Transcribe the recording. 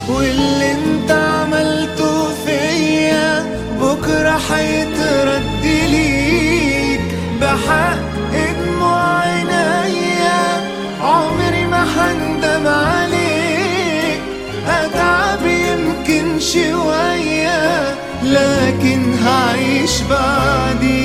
واللي انت عملته فيا بكرة حيترد ليك بحق دموع عينيا عمري ما حندم عليك هتعب يمكن شوية لكن هعيش بعديك